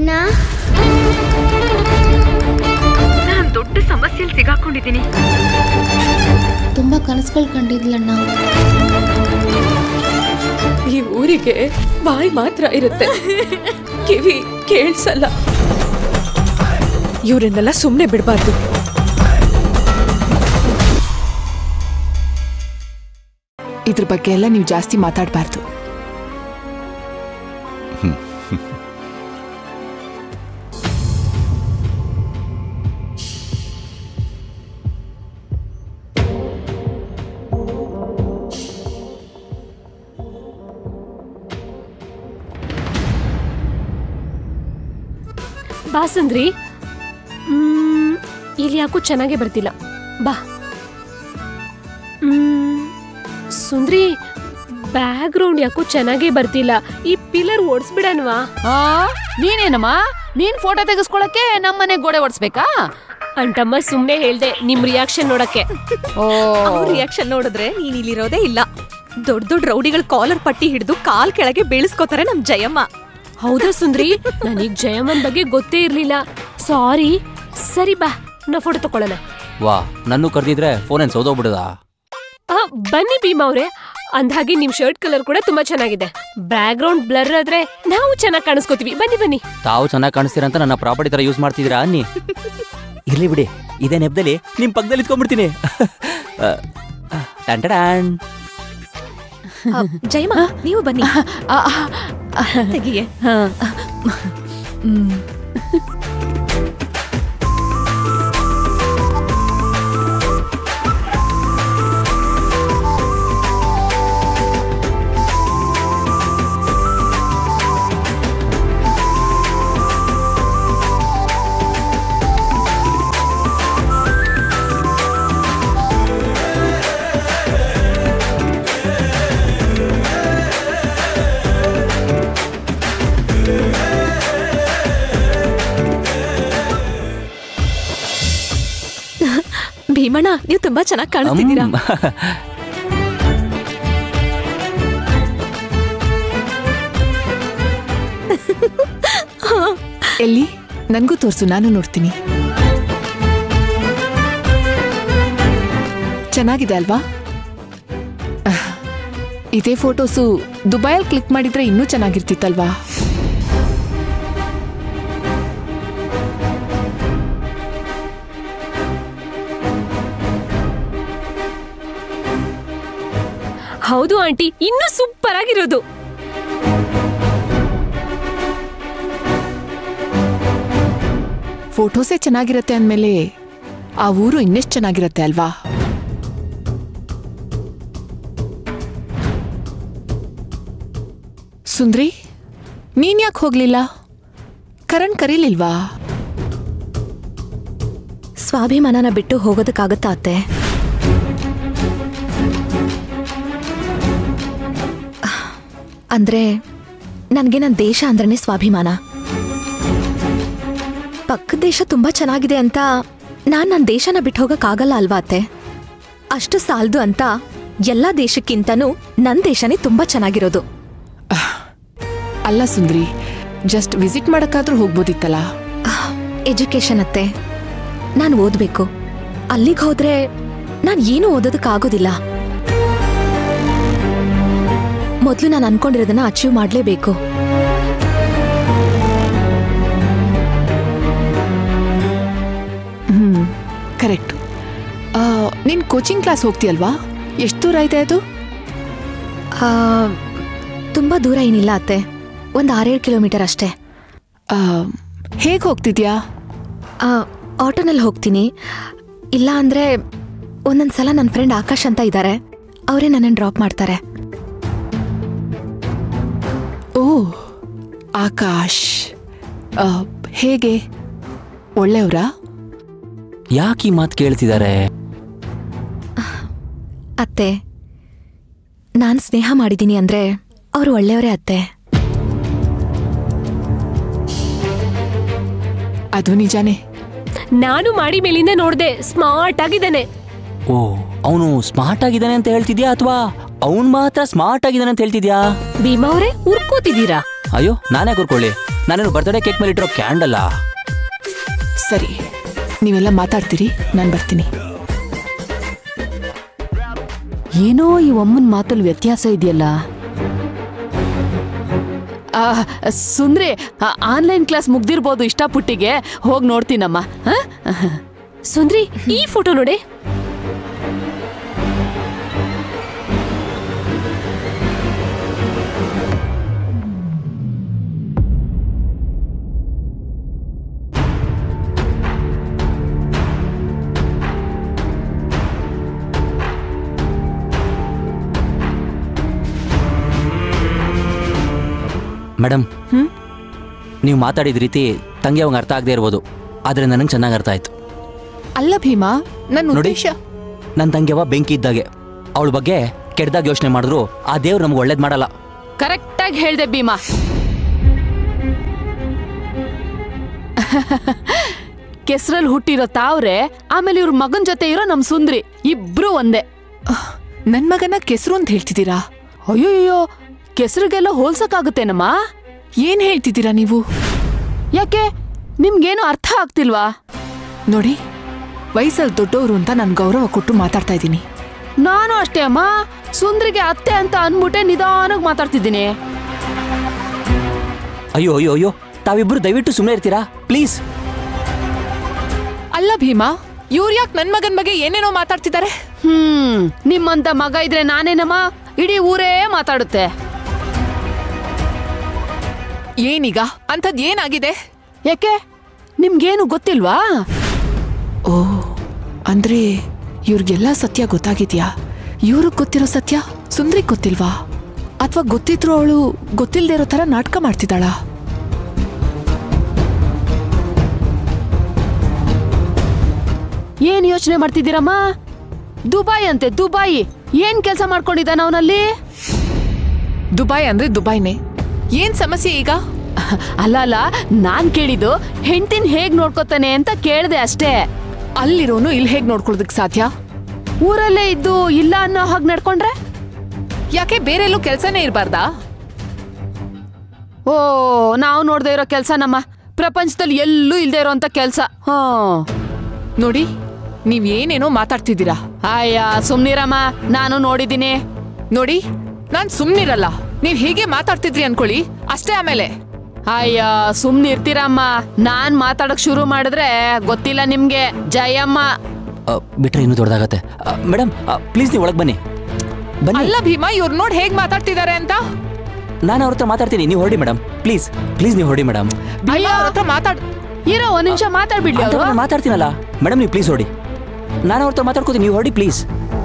ಅಣ್ಣ ನಾನು ದೊಡ್ಡ ಸಮಸ್ಯೆಯಲ್ಲಿ ಸಿಗಾಕೊಂಡಿದ್ದೀನಿ ತುಂಬಾ ಕನಸುಗಳು ಕಂಡಿದ್ಲಣ್ಣ ಈ ಊರಿಗೆ ಬಾಯಿ ಮಾತ್ರ ಇರುತ್ತೆ ಕಿವಿ ಕೇಳಿಸಲ್ಲ ಇವರನ್ನೆಲ್ಲ ಸುಮ್ಮನೆ ಬಿಡಬಾರ್ದು ಇದ್ರ ಬಗ್ಗೆ ಎಲ್ಲ ನೀವು ಜಾಸ್ತಿ ಮಾತಾಡಬಾರ್ದು ಬಾ ಸುಂದ್ರಿ ಮ್, ಇಲ್ಲಿ ಯಾಕೋ ಚೆನ್ನಾಗೇ ಬರ್ತಿಲ್ಲ ಬಾ ಮ್, ಸುಂದ್ರಿ ಬ್ಯಾಕ್ ಗ್ರೌಂಡ್ ಯಾಕೋ ಚೆನ್ನಾಗೇ ಬರ್ತಿಲ್ಲ ಈ ಪಿಲ್ಲರ್ ಓಡಿಸ್ಬಿಡನ್ವಾ ಆ ನೀನೇನಮ್ಮ ನೀನ್ ಫೋಟೋ ತೆಗೆಸ್ಕೊಳಕ್ಕೆ ನಮ್ಮನೆ ಗೋಡೆ ಒಡ್ಸ್ಬೇಕಾ ಅಂಟಮ್ಮ ಸುಮ್ನೆ ಹೇಳ್ದೆ ನಿಮ್ ರಿಯಾಕ್ಷನ್ ನೋಡಕ್ಕೆ ಓ ಅವ್ರ ರಿಯಾಕ್ಷನ್ ನೋಡಿದ್ರೆ ನೀನ್ ಇಲ್ಲಿರೋದೇ ಇಲ್ಲ ದೊಡ್ಡ ದೊಡ್ಡ ರೌಡಿಗಳ ಕಾಲರ್ ಪಟ್ಟಿ ಹಿಡಿದು ಕಾಲ್ ಕೆಳಗೆ ಬೀಳಿಸ್ಕೋತಾರೆ ನಮ್ ಜಯಮ್ಮ ಹೌದಾ ಸುಂದ್ರಿ ನನಗ್ ಜಯಮ್ಮನ್ ಬಗ್ಗೆ ಗೊತ್ತೇ ಇರ್ಲಿಲ್ಲ ಸಾರಿ ಸರಿ ಬಾ ನಾ ಫೋಟೋ ತಕೊಳ್ಳೋಣ ವಾ ನನ್ನೂ ಕರೆದಿದ್ರೆ ಫೋನ್ ಏನು ಸೌದೋಗ್ಬಿಡದ ಆ, ಬನ್ನಿ ಭೀಮಾ ಅವ್ರೆ ಅಂದ್ಹಾಗೆ ನಿಮ್ ಶರ್ಟ್ ಕಲರ್ ಕೂಡ ತುಂಬಾ ಚೆನ್ನಾಗಿದೆ ಬ್ಯಾಕ್ ಗ್ರೌಂಡ್ ಬ್ಲರ್ ಆದ್ರೆ ನಾವು ಚೆನ್ನಾಗಿ ಕಾಣಿಸ್ಕೋತೀವಿ ಬನ್ನಿ ಬನ್ನಿ ತಾವು ಚೆನ್ನಾಗಿ ಕಾಣಿಸ್ತೀರಂತ ನನ್ನ ಪ್ರಾಪರ್ಟಿ ತರ ಯೂಸ್ ಮಾಡ್ತಿದ್ದೀರಾ ಅನ್ನಿ ಇರ್ಲಿ ಬಿಡಿ ಇದೇ ನೆಪದಲ್ಲಿ ನಿಮ್ ಪಕ್ಕದಲ್ಲಿ ಇತ್ಕೊಂಡ್ಬಿಡ್ತೀನಿ ಟಂಟಡಾನ್ ಆ, ಜಯಮ್ಮ ನೀವು ಬನ್ನಿ ಆ, ಆ, ತೆಗಿಯೇ ಹಾ. ಹ್ಮ್. ಭೀಮಣ್ಣ ನೀವು ತುಂಬಾ ಚೆನ್ನಾಗಿ ಕಾಣಿಸ್ತಿದ್ದೀರಾ ಎಲ್ಲಿ ನನ್ಗೂ ತೋರ್ಸು ನಾನು ನೋಡ್ತೀನಿ ಚೆನ್ನಾಗಿದೆ ಅಲ್ವಾ ಆಹ್, ಇದೇ ಫೋಟೋಸು ದುಬೈಯಲ್ಲಿ ಕ್ಲಿಕ್ ಮಾಡಿದ್ರೆ ಇನ್ನೂ ಚೆನ್ನಾಗಿರ್ತಿತ್ತಲ್ವಾ ಹೌದು ಆಂಟಿ ಇನ್ನೂ ಸೂಪರ್ ಆಗಿರೋದು ಫೋಟೋಸೇ ಚೆನ್ನಾಗಿರತ್ತೆ ಅಂದಮೇಲೆ ಆ ಊರು ಇನ್ನೆಷ್ಟು ಚೆನ್ನಾಗಿರತ್ತೆ ಅಲ್ವಾ ಸುಂದ್ರಿ ನೀನ್ ಯಾಕೆ ಹೋಗ್ಲಿಲ್ಲ ಕರಣ್ ಕರೀಲಿಲ್ವಾ ಸ್ವಾಭಿಮಾನನ ಬಿಟ್ಟು ಹೋಗೋದಕ್ಕಾಗತ್ತಾ ಅತ್ತೆ ಅಂದ್ರೆ ನನಗೆ ನನ್ನ ದೇಶ ಅಂದ್ರೇ ಸ್ವಾಭಿಮಾನ ಪಕ್ಕದ ದೇಶ ತುಂಬಾ ಚೆನ್ನಾಗಿದೆ ಅಂತ ನಾನ್ ನನ್ನ ದೇಶನ ಬಿಟ್ಟು ಹೋಗಕ್ಕಾಗಲ್ಲ ಅಲ್ವಾ ಅತ್ತೆ ಅಷ್ಟು ಸಾಲದು ಅಂತ ಎಲ್ಲ ದೇಶಕ್ಕಿಂತನೂ ನನ್ನ ದೇಶನೇ ತುಂಬಾ ಚೆನ್ನಾಗಿರೋದು ಅಲ್ಲ ಸುಂದ್ರಿ ಜಸ್ಟ್ ವಿಸಿಟ್ ಮಾಡಕ್ಕಾದ್ರೂ ಹೋಗ್ಬೋದಿತ್ತಲ್ಲ ಎಜುಕೇಶನ್ ಅತ್ತೆ ನಾನು ಓದ್ಬೇಕು ಅಲ್ಲಿಗೆ ಹೋದ್ರೆ ನಾನು ಏನು ಓದೋದಕ್ಕಾಗೋದಿಲ್ಲ ಮೊದಲು ನಾನು ಅನ್ಕೊಂಡಿರೋದನ್ನ ಅಚೀವ್ ಮಾಡಲೇಬೇಕು ಹ್ಮ್ ಕರೆಕ್ಟ್ ನೀನ್ ಕೋಚಿಂಗ್ ಕ್ಲಾಸ್ ಹೋಗ್ತೀಯಲ್ವಾ ಎಷ್ಟು ದೂರ ಇದೆ ಅದು ತುಂಬಾ ದೂರ ಏನಿಲ್ಲ ಅತ್ತೆ ಒಂದು ಆರೇಳು ಕಿಲೋಮೀಟರ್ ಅಷ್ಟೇ ಹೇಗೆ ಹೋಗ್ತಿದ್ಯಾ ಆ, ಆಟೋನಲ್ಲಿ ಹೋಗ್ತೀನಿ ಇಲ್ಲ ಅಂದ್ರೆ ಒಂದೊಂದು ಸಲ ನನ್ನ ಫ್ರೆಂಡ್ ಆಕಾಶ್ ಅಂತ ಇದ್ದಾರೆ ಅವರೇ ನನ್ನನ್ನು ಡ್ರಾಪ್ ಮಾಡ್ತಾರೆ ಓ ಆಕಾಶ್ ಆ, ಹೇಗೆ ಒಳ್ಳೆಯವರಾ ಯಾಕೆ ಈ ಮಾತು ಕೇಳ್ತಿದ್ದಾರೆ ಅತ್ತೆ ನಾನು ಸ್ನೇಹ ಮಾಡಿದ್ದೀನಿ ಅಂದ್ರೆ ಅವರು ಒಳ್ಳೆಯವರೇ ಅತ್ತೆ ಅದು ನಿಜಾನೇ ನಾನು ಮಾಡಿ ಮೇಲಿಂದ ನೋಡ್ದೆ ಸ್ಮಾರ್ಟ್ ಆಗಿದ್ದಾನೆ ಓ ಅವನು ಸ್ಮಾರ್ಟ್ ಆಗಿದ್ದಾನೆ ಅಂತ ಹೇಳ್ತಿದ್ಯಾ ಅಥವಾ ಅವನ್ ಮಾತ್ರ ಸ್ಮಾರ್ಟ್ ಆಗಿದ್ದಾನೆ ಅಂತ ಹೇಳ್ತಿದ್ಯಾ ಭೀಮಾ ಅವರೇ ಉರ್ಕೋತಿದ್ದೀರಾ ಅಯ್ಯೋ ನಾನೇ ಕೂರ್ಕೊಳ್ಳಿ ನಾನೇನು ಬರ್ತ್ಡೇ ಕೇಕ್ ಮೇಲೆ ಇಟ್ಟಿರೋ ಕ್ಯಾಂಡಲ್ಲ ಸರಿ ನೀವೆಲ್ಲ ಮಾತಾಡ್ತೀರಿ ನಾನು ಬರ್ತೀನಿ ಏನೋ ಈ ಒಮ್ಮನ್ ಮಾತಲ್ಲಿ ವ್ಯತ್ಯಾಸ ಇದೆಯಲ್ಲ ಆ, ಸುಂದ್ರಿ ಆನ್ಲೈನ್ ಕ್ಲಾಸ್ ಮುಗ್ದಿರ್ಬೋದು ಇಷ್ಟಪುಟ್ಟಿಗೆ ಹೋಗಿ ನೋಡ್ತೀನಮ್ಮ ಹ? ಸುಂದ್ರಿ ಈ ಫೋಟೋ ನೋಡಿ ಮೇಡಮ್ ನೀವು ಮಾತಾಡಿದ ರೀತಿ ತಂಗಿ ಅವಂಗೆ ಅರ್ಥ ಆಗದೆ ಇರ್ಬೋದು ಆದರೆ ನನಗೆ ಚೆನ್ನಾಗಿ ಅರ್ಥ ಆಯ್ತು ಅಲ್ಲ ಭೀಮಾ ನನ್ನ ನೋಡಿ ಉದ್ದೇಶ ನನ್ನ ತಂಗಿಯವ ಬೆಂಕಿ ಇದ್ದಾಗೆ ಅವಳ ಬಗ್ಗೆ ಕೆಟ್ಟದಾಗ ಯೋಚನೆ ಮಾಡಿದ್ರು ಆ ದೇವ್ರು ನಮ್ಗೆ ಒಳ್ಳೇದು ಮಾಡಲ್ಲ ಕರೆಕ್ಟಾಗಿ ಹೇಳ್ದೆ ಭೀಮಾ ಕೆಸ್ರಲ್ಲಿ ಹುಟ್ಟಿರೋ ತಾವ್ರೆ ಆಮೇಲೆ ಇವ್ರ ಮಗನ್ ಜೊತೆ ಇರೋ ನಮ್ ಸುಂದ್ರಿ ಇಬ್ರು ಒಂದೇ ನನ್ನ ಮಗನ ಕೆಸರು ಅಂತ ಹೇಳ್ತಿದ್ದೀರಾ ಅಯ್ಯೋಯ್ಯೋ ಕೆಸರಿಗೆಲ್ಲ ಹೋಲ್ಸಕ್ಕಾಗುತ್ತೇನಮ್ಮ ಏನ್ ಹೇಳ್ತಿದ್ದೀರಾ ನೀವು ಯಾಕೆ ನಿಮ್ಗೇನು ಅರ್ಥ ಆಗ್ತಿಲ್ವಾ ನೋಡಿ ವಯಸ್ಸಲ್ಲಿ ದೊಡ್ಡವರು ಅಂತ ನಾನು ಗೌರವ ಕೊಟ್ಟು ಮಾತಾಡ್ತಾ ಇದ್ದೀನಿ ನಾನು ಅಷ್ಟೇ ಅಮ್ಮ ಸುಂದ್ರಿಗೆ ಅತ್ತೆ ಅಂತ ಅನ್ಬಿಟ್ಟೆ ನಿಧಾನಕ್ಕೆ ಮಾತಾಡ್ತಿದ್ದೀನಿ ಅಯ್ಯೋ ಅಯ್ಯೋ ಅಯ್ಯೋ ತಾವಿಬ್ರು ದಯವಿಟ್ಟು ಸುಮ್ಮನೆ ಇರ್ತೀರಾ ಪ್ಲೀಸ್ ಅಲ್ಲ ಭೀಮಾ ಇವ್ರು ಯಾಕೆ ನನ್ನ ಮಗನ ಬಗ್ಗೆ ಏನೇನೋ ಮಾತಾಡ್ತಿದ್ದಾರೆ ಹ್ಮ್ ನಿಮ್ಮಂತ ಮಗ ಇದ್ರೆ ನಾನೇನಮ್ಮ ಇಡೀ ಊರೇ ಮಾತಾಡುತ್ತೆ ಏನೀಗ ಅಂಥದ್ದು ಏನಾಗಿದೆ ಯಾಕೆ ನಿಮ್ಗೇನು ಗೊತ್ತಿಲ್ವಾ ಓ ಅಂದ್ರೆ ಇವ್ರಿಗೆಲ್ಲ ಸತ್ಯ ಗೊತ್ತಾಗಿದ್ಯಾ ಇವ್ರಿಗೆ ಗೊತ್ತಿರೋ ಸತ್ಯ ಸುಂದ್ರಿಗೆ ಗೊತ್ತಿಲ್ವಾ ಅಥವಾ ಗೊತ್ತಿದ್ರು ಅವಳು ಗೊತ್ತಿಲ್ಲದೆ ಇರೋ ಥರ ನಾಟಕ ಮಾಡ್ತಿದ್ದಾಳಾ ಏನ್ ಯೋಚನೆ ಮಾಡ್ತಿದ್ದೀರಮ್ಮ ದುಬಾಯ್ ಅಂತೆ ದುಬಾಯಿ ಏನ್ ಕೆಲಸ ಮಾಡ್ಕೊಂಡಿದ್ದಾನ ಅವನಲ್ಲಿ ದುಬೈ ಅಂದ್ರೆ ದುಬೈನೇ ಏನ್ ಸಮಸ್ಯೆ ಈಗ ಅಲ್ಲ ಅಲ್ಲ ನಾನ್ ಕೇಳಿದ್ದು ಹೆಂಡತಿನ ಹೇಗ್ ನೋಡ್ಕೋತಾನೆ ಅಂತ ಕೇಳ್ದೆ ಅಷ್ಟೇ ಅಲ್ಲಿರೋನು ಇಲ್ಲಿ ಹೇಗ್ ನೋಡ್ಕೊಳ್ಳೋದಕ್ ಸಾಧ್ಯ ಊರಲ್ಲೇ ಇದ್ದು ಇಲ್ಲ ಅನ್ನೋ ಹಾಗೆ ನಡ್ಕೊಂಡ್ರೆ ಯಾಕೆ ಬೇರೆ ಎಲ್ಲೂ ಕೆಲ್ಸನೇ ಇರಬಾರ್ದಾ ಓ ನಾವು ನೋಡ್ದೇ ಇರೋ ಕೆಲ್ಸ ನಮ್ಮ ಪ್ರಪಂಚದಲ್ಲಿ ಎಲ್ಲೂ ಇಲ್ದೇ ಇರೋಂತ ಕೆಲ್ಸ ಹ್ಮ್ ನೋಡಿ ನೀವ್ ಏನೇನೋ ಮಾತಾಡ್ತಿದ್ದೀರಾ ಅಯ್ಯ ಸುಮ್ನಿರಮ್ಮ ನಾನು ನೋಡಿದ್ದೀನಿ ನೋಡಿ ನಾನ್ ಸುಮ್ನಿರಲ್ಲ ನೀವ್ ಹೀಗೆ ಮಾತಾಡ್ತಿದ್ರಿ ಅನ್ಕೊಳ್ಳಿ ಅಷ್ಟೇ ಆಮೇಲೆ ಅಯ್ಯ ಸುಮ್ನಿರ್ತೀರಮ್ಮ ನಾನ್ ಮಾತಾಡಕ್ ಶುರು ಮಾಡಿದ್ರೆ ಗೊತ್ತಿಲ್ಲ ನಿಮ್ಗೆ ಜಯಮ್ಮ ಅ, ಬಿಟ್ರೆ ಇನ್ನೂ ದೊಡ್ಡದಾಗತ್ತೆ ಮೇಡಮ್ ಪ್ಲೀಸ್ ನೀವು ಒಳಗೆ ಬನ್ನಿ ಬನ್ನಿ ಅಲ್ಲ ಭೀಮಾ ಇವ್ರು ನೋಡ್ ಹೇಗ್ ಮಾತಾಡ್ತಿದ್ದಾರೆ ಅಂತ ನಾನು ಅವ್ರ ಹತ್ರ ಮಾತಾಡ್ತೀನಿ ನೀವು ಹೊರಡಿ ಮೇಡಮ್ ಪ್ಲೀಸ್ ಪ್ಲೀಸ್ ನೀವು ಹೊರಡಿ ಮೇಡಮ್ ಭೀಮಾ ಅವ್ರ ಹತ್ರ ಮಾತಾಡ್ ಇರೋ ಒಂದ್ ನಿಮಿಷ ಮಾತಾಡ್ಬಿಡ್ಲಿ ಅವ್ರು ನಾನು ಮಾತಾಡ್ತೀನಲ್ಲ ಮೇಡಮ್ ನೀವು ಪ್ಲೀಸ್ ಹೊರಡಿ ನಾನು ಅವ್ರ ಹತ್ರ ಮಾತಾಡ್ಕೋತೀನಿ ನೀವು ಹೊರಡಿ ಪ್ಲೀಸ್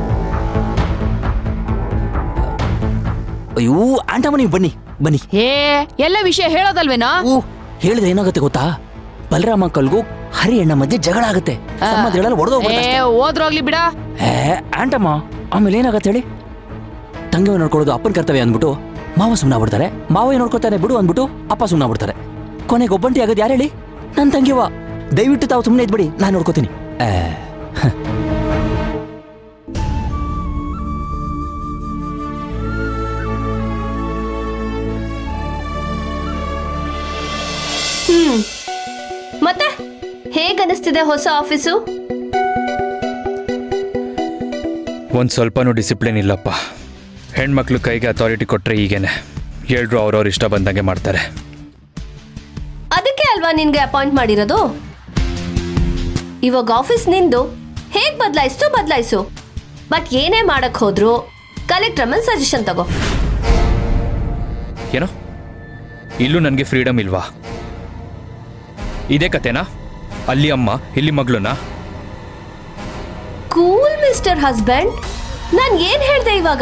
ಅಯ್ಯೋ ಆಂಟಮ್ಮ ನೀವು ಬನ್ನಿ ಬನ್ನಿ ಏ ಎಲ್ಲ ವಿಷಯ ಹೇಳೋದಲ್ವೇನೋ ಓ ಹೇಳಿದ್ರೆ ಏನಾಗುತ್ತೆ ಗೊತ್ತಾ ಬಲರಾಮ ಕಲ್ಗೂ ಹರಿ ಅಣ್ಣ ಮಧ್ಯೆ ಜಗಳ ಆಗುತ್ತೆ ಸಂಬಂಧಗಳೆಲ್ಲ ಏ ಒಡೆದೋಗ್ಬಿಡುತ್ತೆ ಹೋದ್ರೋಗ್ಲಿ ಬಿಡ ಏ ಆಂಟಮ್ಮ ಆಮೇಲೆ ಏನಾಗತ್ತೆ ಹೇಳಿ ತಂಗಿವ ನೋಡ್ಕೊಳ್ಳೋದು ಅಪ್ಪನ ಕರ್ತವ್ಯ ಅಂದ್ಬಿಟ್ಟು ಮಾವ ಸುಮ್ಮನೆ ಬಿಡ್ತಾರೆ ಮಾವ ನೋಡ್ಕೊತಾನೆ ಬಿಡು ಅಂದ್ಬಿಟ್ಟು ಅಪ್ಪ ಸುಮ್ಮನೆ ಬಿಡ್ತಾರೆ ಕೊನೆಗೆ ಒಬ್ಬಂಟಿ ಆಗೋದು ಯಾರು ಹೇಳಿ ನನ್ನ ತಂಗಿವ ದಯವಿಟ್ಟು ತಾವು ಸುಮ್ಮನೆ ಇದ್ಬಿಡಿ ನಾನು ನೋಡ್ಕೋತೀನಿ ಏ, ಹ. ಹ್ಮ್ ಮತ್ತೆ ಹೇಗನಿಸ್ತಿದೆ ಹೊಸ ಆಫೀಸು ಒಂದು ಸ್ವಲ್ಪನೂ ಡಿಸಿಪ್ಲಿನ್ ಇಲ್ಲಪ್ಪ ಹೆಣ್ಮಕ್ಳು ಕೈಗೆ ಅಥಾರಿಟಿ ಕೊಟ್ಟರೆ ಹೀಗೇನೆ ಎಲ್ರು ಅವ್ರವ್ರ ಇಷ್ಟ ಬಂದಂಗೆ ಮಾಡ್ತಾರೆ ಅದಕ್ಕೆ ಅಲ್ವಾ ನಿನ್ಗೆ ಅಪಾಯಿಂಟ್ ಮಾಡಿರೋದು ಇವಾಗ ಆಫೀಸ್ ನಿಂದು ಹೇಗ್ ಬದಲಾಯಿಸ್ತು ಬದಲಾಯಿಸು ಬಟ್ ಏನೇ ಮಾಡಕ್ ಹೋದ್ರು ಕಲೆಕ್ಟರ್ ಮೇಲೆ ಸಜೆಷನ್ ತಗೋ ಏನೋ ಇಲ್ಲೂ ನನಗೆ ಫ್ರೀಡಮ್ ಇಲ್ವಾ ಇದೇ ಕತೆನಾ ಅಲ್ಲಿ ಅಮ್ಮ ಇಲ್ಲಿ ಮಗಳನ್ನ ಕೂಲ್ ಮಿಸ್ಟರ್ ಹಸ್ಬೆಂಡ್ ನಾನ್ ಏನ್ ಹೇಳ್ದೆ ಇವಾಗ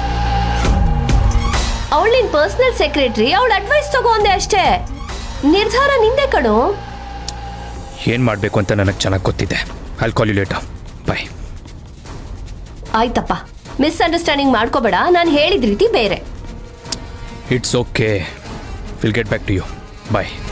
ಅವಳ ನಿನ್ ಪರ್ಸನಲ್ ಸೆಕ್ರೆಟರಿ ಅವಳ ಅಡ್ವೈಸ್ ತಗೋ ಅಂದೆ ಅಷ್ಟೇ ನಿರ್ಧಾರ ನಿಂದೆ ಕಣೋ ಏನು ಮಾಡಬೇಕು ಅಂತ ನನಗೆ ಚೆನ್ನಾಗಿ ಗೊತ್ತಿದೆ ಅಲ್ಲಿ ಕಾಲ್ ಲೇಟ ಬಾಯ್ ಆಯ್ತಪ್ಪ ಮಿಸ್ಅಂಡರ್ಸ್ಟ್ಯಾಂಡಿಂಗ್ ಮಾಡ್ಕೋಬೇಡ ನಾನು ಹೇಳಿದ ರೀತಿ ಬೇರೆ it's okay will get back to you bye